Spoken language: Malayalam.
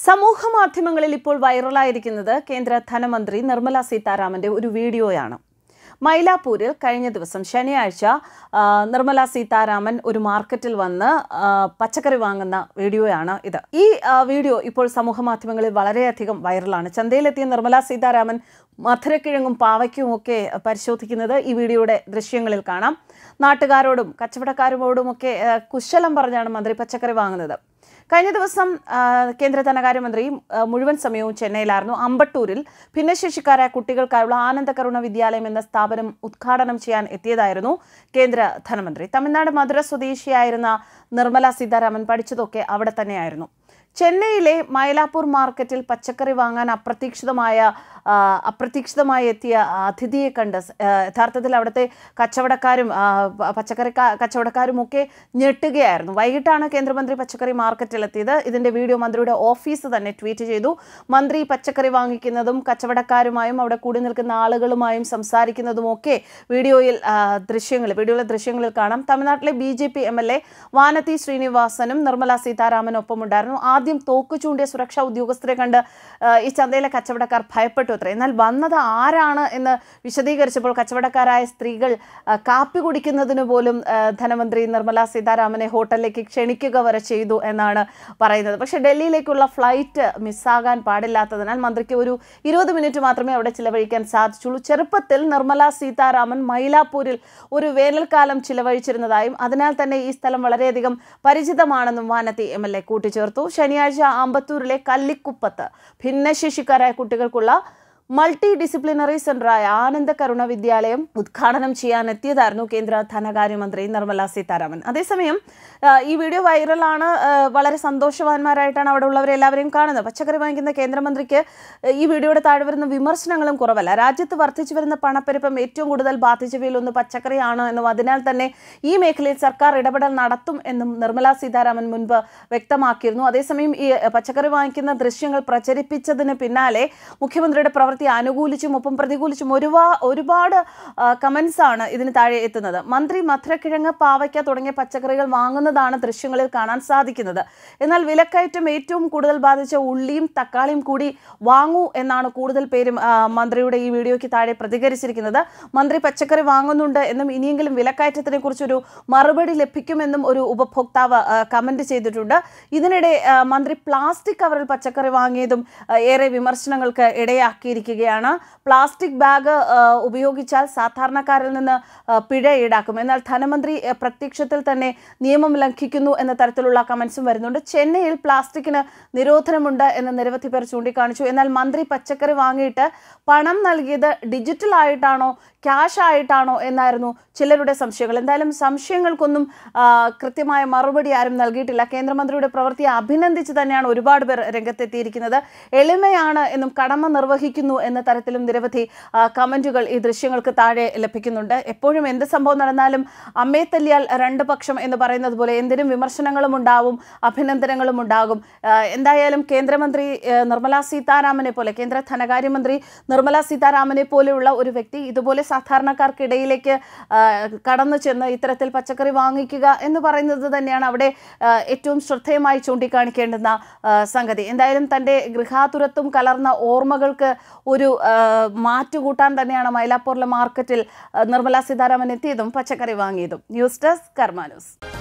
സമൂഹ മാധ്യമങ്ങളിൽ ഇപ്പോൾ വൈറലായിരിക്കുന്നത് കേന്ദ്ര ധനമന്ത്രി നിർമ്മല സീതാരാമന്റെ ഒരു വീഡിയോയാണ് മൈലാപ്പൂരിൽ കഴിഞ്ഞ ദിവസം ശനിയാഴ്ച ആ, നിർമ്മല സീതാരാമൻ ഒരു മാർക്കറ്റിൽ വന്ന് ആ, പച്ചക്കറി വാങ്ങുന്ന വീഡിയോയാണ് ഇത് ഈ ആ, വീഡിയോ ഇപ്പോൾ സമൂഹ മാധ്യമങ്ങളിൽ വളരെയധികം വൈറലാണ് ചന്തയിലെത്തിയ നിർമ്മല സീതാരാമൻ മധുരക്കിഴങ്ങും പാവയ്ക്കും ഒക്കെ പരിശോധിക്കുന്നത് ഈ വീഡിയോയുടെ ദൃശ്യങ്ങളിൽ കാണാം നാട്ടുകാരോടും കച്ചവടക്കാരോടുമൊക്കെ ആ, കുശലം പറഞ്ഞാണ് മന്ത്രി പച്ചക്കറി വാങ്ങുന്നത് കഴിഞ്ഞ ദിവസം ആ, കേന്ദ്ര ധനകാര്യമന്ത്രി ആ, മുഴുവൻ സമയവും ചെന്നൈയിലായിരുന്നു അമ്പട്ടൂരിൽ ഭിന്നശേഷിക്കാരായ കുട്ടികൾക്കായുള്ള ആനന്ദകരുണ വിദ്യാലയം എന്ന സ്ഥാപനം ഉദ്ഘാടനം ചെയ്യാൻ എത്തിയതായിരുന്നു കേന്ദ്ര ധനമന്ത്രി തമിഴ്നാട് മധുര സ്വദേശിയായിരുന്ന നിർമ്മല സീതാരാമൻ പഠിച്ചതൊക്കെ അവിടെ തന്നെയായിരുന്നു ചെന്നൈയിലെ മൈലാപ്പൂർ മാർക്കറ്റിൽ പച്ചക്കറി വാങ്ങാൻ അപ്രതീക്ഷിതമായ ആ, അപ്രതീക്ഷിതമായി എത്തിയ അതിഥിയെ കണ്ട് സ്- ആ, യഥാർത്ഥത്തിൽ അവിടുത്തെ കച്ചവടക്കാരും ആ, പ- പച്ചക്കറി ക- കച്ചവടക്കാരും ഒക്കെ ഞെട്ടുകയായിരുന്നു വൈകിട്ടാണ് കേന്ദ്രമന്ത്രി പച്ചക്കറി മാർക്കറ്റിലെത്തിയത് ഇതിന്റെ വീഡിയോ മന്ത്രിയുടെ ഓഫീസ് തന്നെ ട്വീറ്റ് ചെയ്തു മന്ത്രി പച്ചക്കറി വാങ്ങിക്കുന്നതും കച്ചവടക്കാരുമായും അവിടെ കൂടി നിൽക്കുന്ന ആളുകളുമായും സംസാരിക്കുന്നതും ഒക്കെ വീഡിയോയിൽ ആ, ദൃശ്യങ്ങൾ വീഡിയോയിലെ ദൃശ്യങ്ങളിൽ കാണാം തമിഴ്നാട്ടിലെ B J P M L A Vanathi ശ്രീനിവാസനും നിർമ്മല സീതാരാമനും ഒപ്പമുണ്ടായിരുന്നു ആദ്യം തോക്ക് ചൂണ്ടിയ സുരക്ഷാ ഉദ്യോഗസ്ഥരെ കണ്ട് ആ, ഈ ചന്തയിലെ കച്ചവടക്കാർ ഭയപ്പെട്ടു അത്ര എന്നാൽ വന്നത് ആരാണ് എന്ന് വിശദീകരിച്ചപ്പോൾ കച്ചവടക്കാരായ സ്ത്രീകൾ ആ, കാപ്പി കുടിക്കുന്നതിന് പോലും ആ, ധനമന്ത്രി നിർമ്മല സീതാരാമനെ ഹോട്ടലിലേക്ക് ക്ഷണിക്കുക വരെ ചെയ്തു എന്നാണ് പറയുന്നത് പക്ഷേ ഡൽഹിയിലേക്കുള്ള ഫ്ലൈറ്റ് മിസ്സാകാൻ പാടില്ലാത്തതിനാൽ മന്ത്രിക്ക് ഒരു ഇരുപത് മിനിറ്റ് മാത്രമേ അവിടെ ചിലവഴിക്കാൻ സാധിച്ചുള്ളൂ ചെറുപ്പത്തിൽ നിർമ്മല സീതാരാമൻ മൈലാപ്പൂരിൽ ഒരു വേനൽക്കാലം ചിലവഴിച്ചിരുന്നതായും അതിനാൽ തന്നെ ഈ സ്ഥലം വളരെയധികം പരിചിതമാണെന്നും വാനത്തി എം എൽ എ കൂട്ടിച്ചേർത്തു ശനിയാഴ്ച ആമ്പത്തൂരിലെ കല്ലിക്കുപ്പത്ത് ഭിന്നശേഷിക്കാരായ കുട്ടികൾക്കുള്ള മൾട്ടി ഡിസിപ്ലിനറി സെന്ററായ ആനന്ദ കരുണ വിദ്യാലയം ഉദ്ഘാടനം ചെയ്യാൻ എത്തിയതായിരുന്നു കേന്ദ്ര ധനകാര്യമന്ത്രി നിർമ്മല സീതാരാമൻ അതേസമയം ആ, ഈ വീഡിയോ വൈറലാണ് ആ, വളരെ സന്തോഷവാന്മാരായിട്ടാണ് അവിടെ ഉള്ളവരെല്ലാവരെയും കാണുന്നത് പച്ചക്കറി വാങ്ങിക്കുന്ന കേന്ദ്രമന്ത്രിക്ക് ഈ വീഡിയോയുടെ താഴെ വരുന്ന വിമർശനങ്ങളും കുറവല്ല രാജ്യത്ത് വർദ്ധിച്ചു വരുന്ന പണപ്പെരുപ്പം ഏറ്റവും കൂടുതൽ ബാധിച്ചവയിലൊന്ന് പച്ചക്കറിയാണ് എന്നും അതിനാൽ തന്നെ ഈ മേഖലയിൽ സർക്കാർ ഇടപെടൽ നടത്തും എന്നും നിർമ്മല സീതാരാമൻ മുൻപ് വ്യക്തമാക്കിയിരുന്നു അതേസമയം ഈ പച്ചക്കറി വാങ്ങിക്കുന്ന ദൃശ്യങ്ങൾ പ്രചരിപ്പിച്ചതിന് പിന്നാലെ മുഖ്യമന്ത്രിയുടെ പ്രവൃത്തി അനുകൂലിച്ചും ഒപ്പം പ്രതികൂലിച്ചും ഒരുപാ ഒരുപാട് കമൻസ് ആണ് ഇതിന് താഴെ എത്തുന്നത് മന്ത്രി മധുരക്കിഴങ്ങ് പാവയ്ക്ക തുടങ്ങിയ പച്ചക്കറികൾ വാങ്ങുന്നതാണ് ദൃശ്യങ്ങളിൽ കാണാൻ സാധിക്കുന്നത് എന്നാൽ വിലക്കയറ്റം ഏറ്റവും കൂടുതൽ ബാധിച്ച ഉള്ളിയും തക്കാളിയും കൂടി വാങ്ങൂ എന്നാണ് കൂടുതൽ പേരും ആ, മന്ത്രിയുടെ ഈ വീഡിയോയ്ക്ക് താഴെ പ്രതികരിച്ചിരിക്കുന്നത് മന്ത്രി പച്ചക്കറി വാങ്ങുന്നുണ്ട് എന്നും ഇനിയെങ്കിലും വിലക്കയറ്റത്തിനെ കുറിച്ചൊരു മറുപടി ലഭിക്കുമെന്നും ഒരു ഉപഭോക്താവ് ആ, കമന്റ് ചെയ്തിട്ടുണ്ട് ഇതിനിടെ ആ, മന്ത്രി പ്ലാസ്റ്റിക് കവറിൽ പച്ചക്കറി വാങ്ങിയതും ആ, ഏറെ വിമർശനങ്ങൾക്ക് ഇടയാക്കിയിരിക്കുകയാണ് പ്ലാസ്റ്റിക് ബാഗ് ആ, ഉപയോഗിച്ചാൽ സാധാരണക്കാരിൽ നിന്ന് ആ, പിഴ ഈടാക്കും എന്നാൽ ധനമന്ത്രി ആ, പ്രത്യക്ഷത്തിൽ തന്നെ നിയമം ലംഘിക്കുന്നു എന്ന തരത്തിലുള്ള കമന്റ്സും വരുന്നുണ്ട് ചെന്നൈയിൽ പ്ലാസ്റ്റിക്കിന് നിരോധനമുണ്ട് എന്ന് നിരവധി പേർ ചൂണ്ടിക്കാണിച്ചു എന്നാൽ മന്ത്രി പച്ചക്കറി വാങ്ങിയിട്ട് പണം നൽകിയത് ഡിജിറ്റൽ ആയിട്ടാണോ ക്യാഷ് ആയിട്ടാണോ എന്നായിരുന്നു ചിലരുടെ സംശയങ്ങൾ എന്തായാലും സംശയങ്ങൾക്കൊന്നും ആ, കൃത്യമായ മറുപടി ആരും നൽകിയിട്ടില്ല കേന്ദ്രമന്ത്രിയുടെ പ്രവൃത്തിയെ അഭിനന്ദിച്ച് തന്നെയാണ് ഒരുപാട് പേർ രംഗത്തെത്തിയിരിക്കുന്നത് എളിമയാണ് എന്നും കടമ നിർവഹിക്കുന്നു എന്ന തരത്തിലും നിരവധി ആ, കമന്റുകൾ ഈ ദൃശ്യങ്ങൾക്ക് താഴെ ലഭിക്കുന്നുണ്ട് എപ്പോഴും എന്ത് സംഭവം നടന്നാലും അമ്മയെ തല്ലിയാൽ രണ്ട് പക്ഷം എന്ന് പറയുന്നത് പോലെ എന്തിനും വിമർശനങ്ങളും ഉണ്ടാവും അഭിനന്ദനങ്ങളും ഉണ്ടാകും ആ, എന്തായാലും കേന്ദ്രമന്ത്രി ആ, നിർമ്മല സീതാരാമനെ പോലെ കേന്ദ്ര ധനകാര്യമന്ത്രി നിർമ്മല സീതാരാമനെ പോലെയുള്ള ഒരു വ്യക്തി ഇതുപോലെ സാധാരണക്കാർക്കിടയിലേക്ക് ആ, കടന്നു ചെന്ന് ഇത്തരത്തിൽ പച്ചക്കറി വാങ്ങിക്കുക എന്ന് പറയുന്നത് തന്നെയാണ് അവിടെ ആ, ഏറ്റവും ശ്രദ്ധേയമായി ചൂണ്ടിക്കാണിക്കേണ്ടുന്ന ആ, സംഗതി എന്തായാലും തൻ്റെ ഗൃഹാതുരത്വം കലർന്ന ഓർമ്മകൾക്ക് ഒരു ആ, മാറ്റുകൂട്ടാൻ തന്നെയാണ് മൈലാപ്പൂരിലെ മാർക്കറ്റിൽ ആ, നിർമ്മല സീതാരാമൻ എത്തിയതും പച്ചക്കറി വാങ്ങിയതും ന്യൂസ് ഡെസ്ക് കർമാ ന്യൂസ്